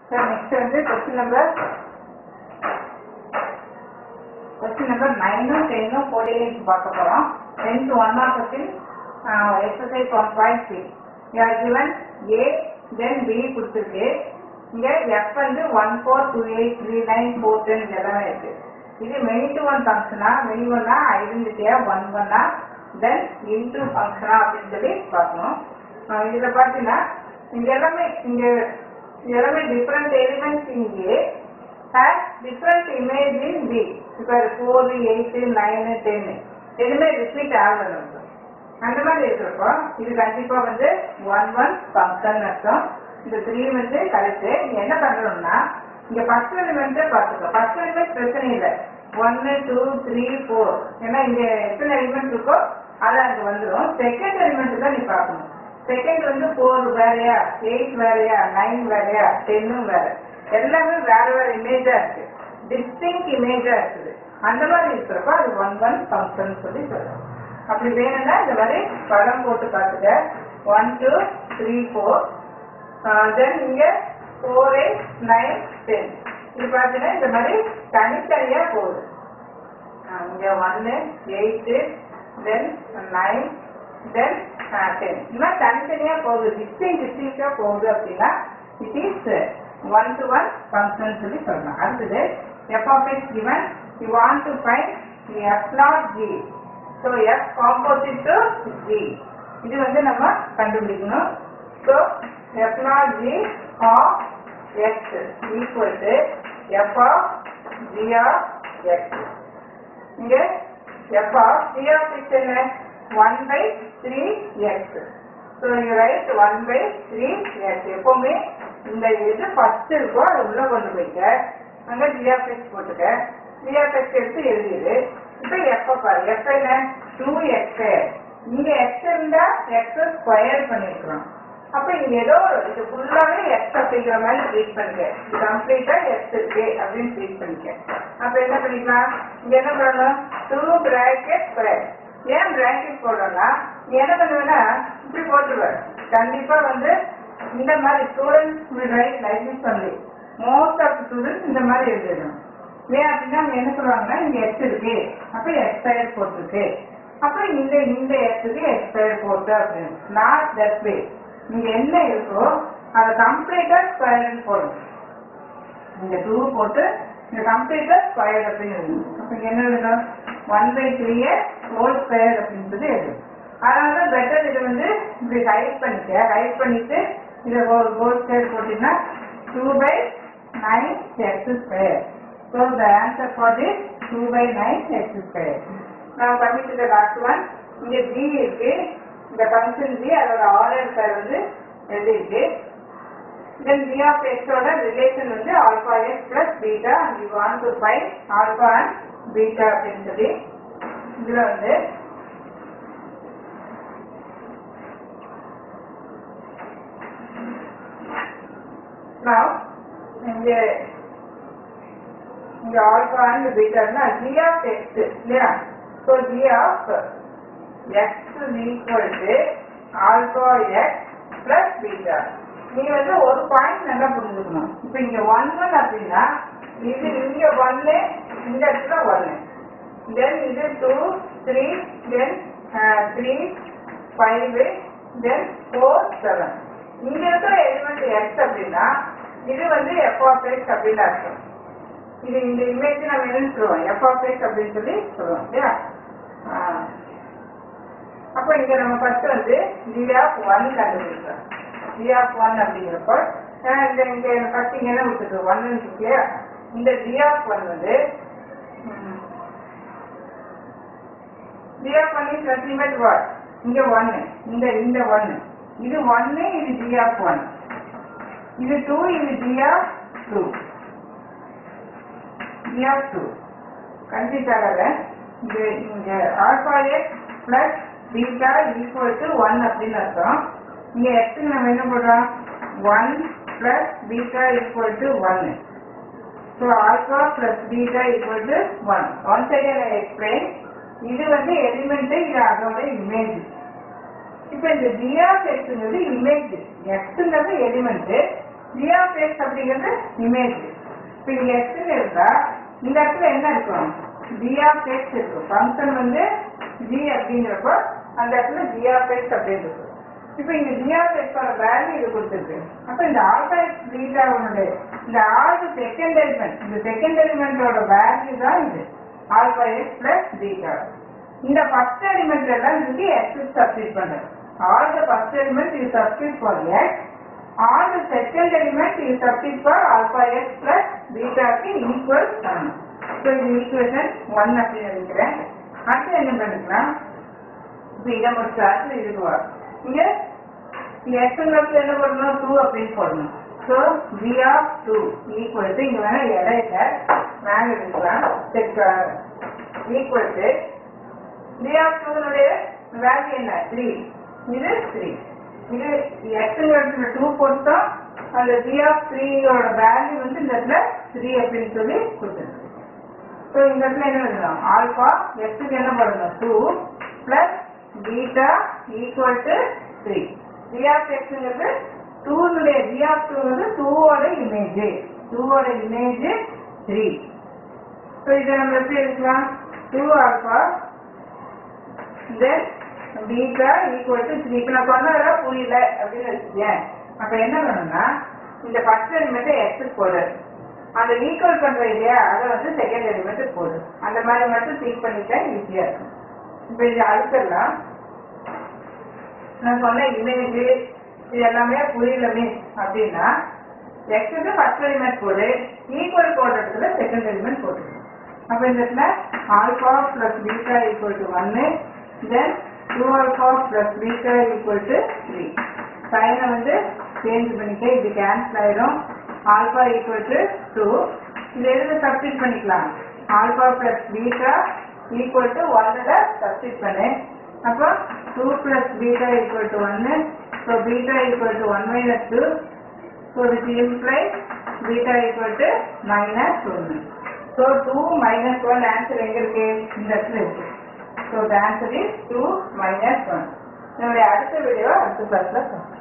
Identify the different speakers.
Speaker 1: Sir next வந்து question number question number நைனும் டென்னும் கோடியும் பார்க்க போகிறோம் tenth one mark question exercise one point three யார் கிவன் ஏ தென் பி கொடுத்துருக்கு இங்கே எஃப் வந்து one four two eight three nine four ten எல்லாமே இருக்கு இது மெனி டு ஒன் ஃபங்க்ஷனா மெனி ஒன்னா ஐடென்டிட்டியா ஒன் ஒன்னா தென் இன்டூ ஃபங்க்ஷனா அப்படின்னு சொல்லி பார்க்கணும் அஹ் இதுல பார்த்தீங்கன்னா இங்க எல்லாமே இங்க இங்க எல்லாமே டிஃப்ரெண்ட் எலிமெண்ட்ஸ் இங்கே has different image in B. இப்போ ஃபோர் எயிட் நைன் டென் எதுவுமே ரிப்பீட் ஆகல நமக்கு அந்த மாதிரி இருக்கிறப்போ இது கண்டிப்பா வந்து ஒன் ஒன் ஃபங்க்ஷன் அர்த்தம் இந்த த்ரீ வந்து கரெக்ட் நீ என்ன பண்ணணும்னா இங்க ஃபர்ஸ்ட் எலிமெண்ட்டே பார்த்துக்கோ ஃபர்ஸ்ட் எலிமெண்ட் பிரச்சனை இல்லை ஒன்னு டூ த்ரீ ஃபோர் ஏன்னா இங்க எத்தனை எலிமெண்ட் இருக்கோ அது அங்க வந்துடும் செகண்ட் எலிமெண்ட் தான் நீ பார்க்கணும் செகண்ட் வந்து ஃபோர் வேறையா எயிட் வேறையா நைன் வேறையா டென்னும் வேற எல்லாமே வேற வேற இமேஜா இருக்கு டிஸ்டிங் இமேஜா இருக்குது அந்த மாதிரி இருக்கிறப்ப அது ஒன் ஒன் ஃபங்க்ஷன் சொல்லி சொல்றோம் அப்படி வேணும்னா இந்த மாதிரி படம் போட்டு பார்த்துக்க one two three four then இங்க ஃபோர் எயிட் நைன் டென் இது பார்த்தீங்கன்னா இந்த மாதிரி தனித்தனியா போகுது ஆஹ் இங்க ஒன்னு eight then nine then ten இந்த மாதிரி தனித்தனியா போகுது டிஸ்டிங் டிஸ்டிங்கா போகுது அப்படின்னா it is one to one function சொல்லி சொல்லலாம் அடுத்தது F of X given you want to find F not G so F composite to G இது வந்து நம்ம கண்டுபிடிக்கணும் so F not G of X equal to F of G of X இங்க f of g of x என்ன 1 by 3x so you write 1 by 3x எப்பவுமே இந்த இது first இருக்கோ அது உள்ள கொண்டு போய்க்க அங்க g of x போட்டுக்க g of x எடுத்து எழுதிடு இப்போ f பாரு f என்ன 2x இங்க x இருந்தா x ஸ்கொயர் பண்ணிருக்கிறோம் அப்ப இங்க ஏதோ ஒரு இது ஃபுல்லாவே எக்ஸ் அப்படிங்கிற மாதிரி ட்ரீட் பண்ணிக்க இது கம்ப்ளீட்டா எக்ஸ் இருக்கு அப்படின்னு ட்ரீட் பண்ணிக்க அப்ப என்ன பண்ணிக்கலாம் இங்க என்ன பண்ணணும் டூ பிராக்கெட் ஸ்கொயர் ஏன் பிராக்கெட் போடுறோம்னா நீ என்ன பண்ணுவேன்னா இப்படி போட்டுருவ கண்டிப்பா வந்து இந்த மாதிரி students right like this only most of students இந்த மாதிரி எழுதிடணும் ஏன் அப்படின்னா அவங்க என்ன சொல்லுவாங்கன்னா இங்க எக்ஸ் இருக்கு அப்ப எக்ஸ்பயர் போட்டிருக்கு அப்ப இந்த இந்த எக்ஸுக்கு எக்ஸ்பயர் போட்டு அப்படின்னு நாட் தட் வே இங்க என்ன இருக்கோ அதை கம்ப்ளீட்டா ஸ்கொயர் போடணும் இந்த டூ போட்டு இந்த கம்ப்ளீட்டா ஸ்கொயர் அப்படின்னு எழுதணும் அப்ப இங்க என்ன எழுதணும் ஒன் பை த்ரீய ஹோல் ஸ்கொயர் அப்படின்றது எழுதணும் அதனால பெட்டர் இதை வந்து இப்படி ஹைட் பண்ணிக்க ஹைட் பண்ணிட்டு இதை ஒரு ஹோல் ஸ்கொயர் போட்டீங்கன்னா two by nine X square so the answer for this two by nine X square நான் பண்ணிட்டு லாஸ்ட் ஒன் இங்க ஜி இருக்கு இந்த ஃபங்க்ஷன் ஜி அதோட ஆர்டர் பேர் வந்து எழுதிருக்கு தென் g of x ஓட ரிலேஷன் வந்து alpha x plus beta and you want to find alpha and beta அப்படின்னு சொல்லி இதுல வந்து now இங்க இங்க ஆல்பா அண்ட் பீட்டானா g of x இல்லையா so g of x is equal to alpha x plus beta நீ வந்து ஒரு பாயிண்ட் நல்லா புரிஞ்சுக்கணும் இப்போ இங்க ஒன் ஒன் அப்படின்னா இது இங்க ஒன்னு இந்த இடத்துல ஒன்னு தென் இது two three then three five then four seven இங்க இருக்கிற எலிமெண்ட் எக்ஸ் அப்படின்னா இது வந்து எஃப் ஆஃப் எக்ஸ் அப்படின்னு அர்த்தம் இது இந்த இமேஜ் நம்ம என்ன சொல்லுவோம் எஃப் ஆஃப் எக்ஸ் அப்படின்னு சொல்லி சொல்லுவோம் இல்லையா ஆஹ் அப்போ இங்க நம்ம ஃபர்ஸ்ட் வந்து ஜி ஆஃப் ஒன் கண்டுபிடிக்கிறோம் ஜி ஆஃப் ஒன் அப்படிங்கிறப்போ ஏன்னா இந்த இங்க ஃபர்ஸ்ட் இங்க என்ன கொடுத்துருக்கு ஒன் இருக்கு இல்லையா இந்த ஜி ஆஃப் ஒன் வந்து G of one is nothing but what இங்க ஒன்னு இந்த இந்த ஒன்னு இது ஒன்னு இது ஜி ஆஃப் ஒன் இது டூ இது G of two G of two confuse ஆகாத இது இங்க alpha X plus beta equal to one அப்படின்னு அர்த்தம் இங்க எக்ஸ் நம்ம என்ன பண்றோம் one plus beta equal to ஒன்னு so alpha plus beta equal to one one second I explain இது வந்து எலிமெண்ட் இது அதோட இமேஜ் இப்போ இந்த ஜி ஆஃப் எக்ஸ்ங்கிறது இமேஜ் எக்ஸ்ங்கிறது எலிமெண்ட் ஜி ஆஃப் எக்ஸ் அப்படிங்கிறது இமேஜ் இப்போ இங்க எக்ஸ்ன்னு இருந்தா இந்த இடத்துல என்ன இருக்கும் ஜி ஆஃப் எக்ஸ் இருக்கும் ஃபங்க்ஷன் வந்து ஜி அப்படிங்கிறப்போ அந்த இடத்துல ஜி ஆஃப் எக்ஸ் அப்படின்னு இருக்கும் இப்போ இங்க ஜி ஆஃப் எக்ஸோட வேல்யூ இது கொடுத்துருக்கு அப்போ இந்த ஆல்பா எக்ஸ் பீட்டாவுடைய இந்த ஆறு செகண்ட் எலிமெண்ட் இந்த செகண்ட் எலிமெண்டோட வேல்யூ தான் இது ஆல்பா எக்ஸ் பிளஸ் பீட்டா இந்த ஃபர்ஸ்ட் எலிமெண்ட் எல்லாம் இதுக்கு எக்ஸ் சப்ஸ்டிட் பண்ணுறது ஆல் த ஃபர்ஸ்ட் எலிமெண்ட் இது substitute for X all the second element இது substitute for alpha X plus பீட்டாக்கு ஈக்குவல் பண்ணணும் ஸோ இது ஈக்குவேஷன் ஒன் அப்படின்னு நினைக்கிறேன் அடுத்து என்ன பண்ணிக்கலாம் இப்போ இதை முடிச்சு அடுத்து இதுக்கு வரும் இங்க எக்ஸ்ங்கிறது என்ன பண்ணணும் டூ அப்படின்னு போடணும் so G of two equal to இங்க வேணா இடையில மேலே எடுக்கலாம் check equal to G of டூனுடைய வேல்யூ என்ன த்ரீ இது த்ரீ இது எக்ஸ்ங்கிறதுல டூ போட்டோம் அந்த ஜி ஆஃப் த்ரீயோட வேல்யூ வந்து இந்த இடத்துல த்ரீ அப்படின்னு சொல்லி கொடுத்துருக்கு ஸோ இந்த இடத்துல என்ன எழுதலாம் ஆல்பா எக்ஸுக்கு என்ன பண்ணணும் two plus beta equal to three G of எக்ஸுங்கிறது டூனுடைய ஜி ஆஃப் டூ வந்து டூவோட இமேஜ் டூவோட இமேஜ் த்ரீ ஸோ இதை நம்ம எப்படி எடுக்கலாம் two alpha then beta equal to three இப்போ நான் சொன்னதெல்லாம் புரியல அப்படின்னு வச்சுக்கேன் அப்போ என்ன பண்ணணும்னா இந்த ஃபர்ஸ்ட் எலிமெண்ட்டை எக்ஸுக்கு போடு அந்த ஈக்குவல் பண்ற இல்லையா அதை வந்து செகண்ட் எலிமெண்ட் போடு அந்த மாதிரி மட்டும் திங்க் பண்ணிட்டா ஈஸியா இருக்கும் இப்போ இது அடுத்தெல்லாம் நான் சொன்ன இமேஜ் இது எல்லாமே புரியல மிஸ் அப்படின்னா எக்ஸுக்கு ஃபர்ஸ்ட் எலிமெண்ட் போடு ஈக்குவல் போடுறதுல செகண்ட் எலிமெண்ட் போட்டுக்கணும் அப்போ இந்த இடத்துல alpha plus beta equal to ஒன்னு then two alpha plus beta equal to three சைனை வந்து சேஞ்ச் பண்ணிக்க இது கேன்சல் ஆயிடும் ஆல்பா ஈக்குவல் டு டூ இது எதுக்கு சப்ஸ்டிட் பண்ணிக்கலாம் alpha plus beta equal to ஒன்னில் சப்ஸ்டிட் பண்ணு அப்போ two plus beta equal to ஒன்னு so beta equal to one minus two so which imply beta equal to minus ஒன்று so two minus one answer எங்க இருக்கு இந்த இடத்துல இருக்கு so the answer is two minus one என்னுடைய அடுத்த video அடுத்த கிளாஸ்ல பார்க்கலாம்